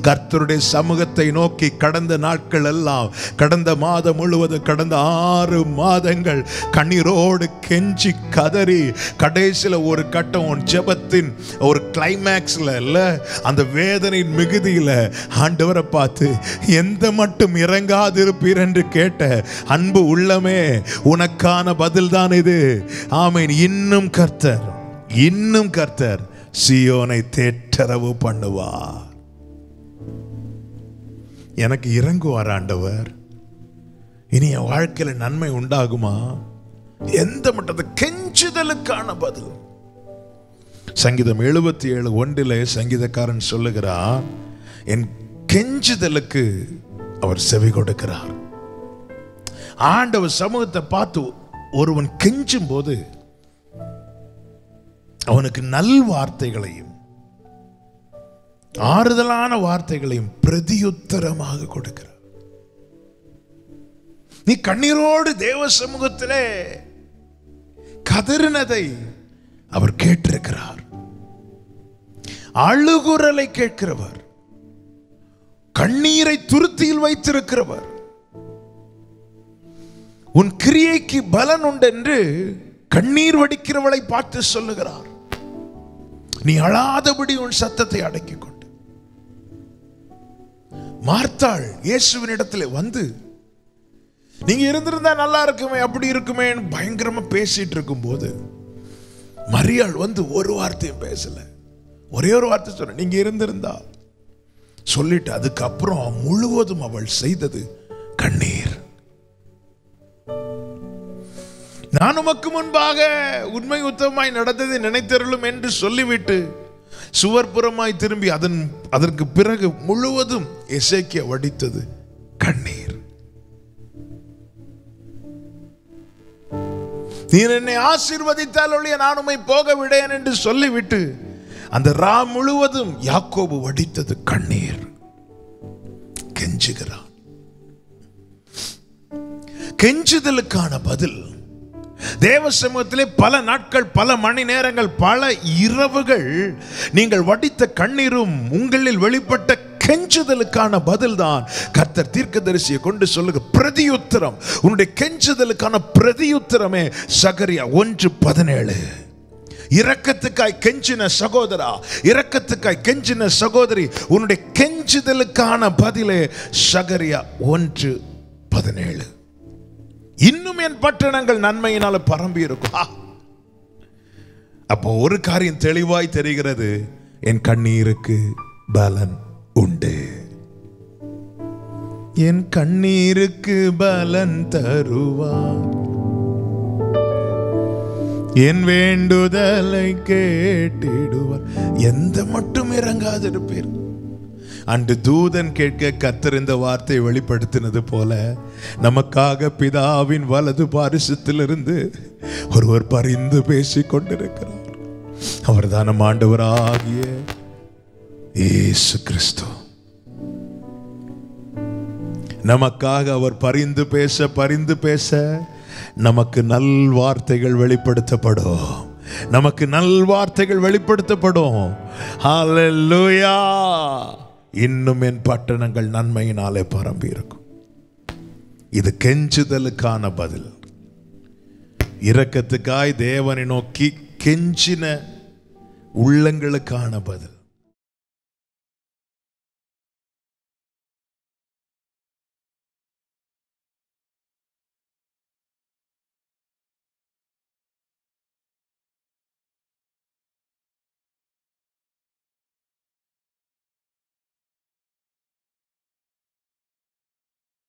கர்த்தருடைய சமூகத்தை நோக்கி கடந்த நாட்கள் எல்லாம் கடந்த மாதம் முழுவதும் கடந்த ஆறு மாதங்கள் கண்ணீரோடு கெஞ்சி கதறி கடைசியில் ஒரு கட்டம் உன் ஜெபத்தின் ஒரு கிளைமேக்ஸ்ல இல்ல அந்த வேதனையின் மிகுதியில ஆண்டவரை பார்த்து எந்த மட்டும் இறங்காதிருப்பீர் என்று கேட்ட அன்பு உள்ளமே உனக்கான பதில் தான் இது ஆமீன் இன்னும் கர்த்தர் இன்னும் கர்த்தர் சியோனை தேற்றரவு பண்ணுவார் எனக்கு இறங்குவார் ஆண்டவர் இனி என் வாழ்க்கையில நன்மை உண்டாகுமா எந்த மட்டத்தை கெஞ்சுதலுக்கான பதில் சங்கீதம் எழுபத்தி ஏழு ஒன்றிலே சங்கீதக்காரன் சொல்லுகிறார் என் கெஞ்சுதலுக்கு அவர் செவி கொடுக்கிறார் ஆண்டவர் சமூகத்தை பார்த்து ஒருவன் கெஞ்சும் போது அவனுக்கு நல் வார்த்தைகளையும் ஆறுதலான வார்த்தைகளையும் பிரதியுத்தரமாக கொடுக்கிறார் நீ கண்ணீரோடு தேவ சமூகத்திலே கதறினதை அவர் கேட்டிருக்கிறார் அழுகுரலை கேட்கிறவர் கண்ணீரை துருத்தியில் வைத்திருக்கிறவர் உன் கிரியைக்கு பலன் உண்டென்று கண்ணீர் வடிக்கிறவளை பார்த்து சொல்லுகிறார் நீ அழாதபடி உன் சத்தத்தை அடக்கிக் கொண்டு மார்த்தாள் இயேசுவினிடத்தில் வந்து நீங்க இருந்திருந்தா நல்லா இருக்குமே அப்படி இருக்குமே பயங்கரமா பேசிட்டு இருக்கும்போது மரியாள் வந்து ஒரு வார்த்தையும் பேசல ஒரே ஒரு வார்த்தை சொன்ன நீங்க இருந்திருந்தா சொல்லிட்டு அதுக்கப்புறம் முழுவதும் அவள் செய்தது கண்ணீர் நான் உமக்கு முன்பாக உண்மை உத்தமாய் நடந்ததை நினைத்தருளும் என்று சொல்லிவிட்டு சுவர்புறமாய் திரும்பி அதன் அதற்கு பிறகு முழுவதும் எசேக்கிய வடித்தது கண்ணீர் நீர் என்னை ஆசீர்வதித்தால் ஒழிய நான் உம்மை போக விடேன் என்று சொல்லிவிட்டு அந்த ரா முழுவதும் யாக்கோபு வடித்தது கண்ணீர் கெஞ்சுகிறான் கெஞ்சுதலுக்கான பதில் தேவ சமூகத்திலே பல நாட்கள் பல மணி நேரங்கள் பல இரவுகள் நீங்கள் வடித்த கண்ணீரும் உங்களில் வெளிப்பட்ட கெஞ்சுதலுக்கான பதில் தான் கர்த்தர் தீர்க்கதரிசியை கொண்டு சொல்லுங்க பிரதியுத்தரம் உன்னுடைய கெஞ்சுதலுக்கான பிரதியுத்தரமே சகரியா ஒன்று பதினேழு இரக்கத்துக்காய் கெஞ்சின சகோதரா இரக்கத்துக்காய் கெஞ்சின சகோதரி உன்னுடைய கெஞ்சுதலுக்கான பதிலே சகரியா ஒன்று பதினேழு இன்னும் என் பட்டணங்கள் நன்மையினால பரம்பி இருக்கும் ஆ! அப்போ ஒரு காரியம் தெளிவாய் தெரிகிறது என் கண்ணீருக்கு பலன் உண்டு என் கண்ணீருக்கு பலன் தருவார் என் வேண்டுதலை கேட்டிடுவார் எந்த மட்டும் இறங்காதிருப்பீர் அன்று தூதன் கேட்க கத்தர் இந்த வார்த்தையை வெளிப்படுத்தினது போல நமக்காக பிதாவின் வலது பாரிசத்திலிருந்து ஒருவர் பரிந்து பேசிக் கொண்டிருக்கிறார் அவர்தான் நம் ஆண்டவராகிய இயேசு கிறிஸ்து நமக்காக அவர் பரிந்து பேச பரிந்து பேச நமக்கு நல் வார்த்தைகள் வெளிப்படுத்தப்படும் நமக்கு நல் வார்த்தைகள் வெளிப்படுத்தப்படும் ஹalleluya இன்னும் என் பட்டணங்கள் நன்மையினாலே பரம்பி இருக்கும் இது கெஞ்சுதலுக்கான பதில் இரக்கத்துக்காய் தேவனை நோக்கி கெஞ்சின உள்ளங்களுக்கான பதில்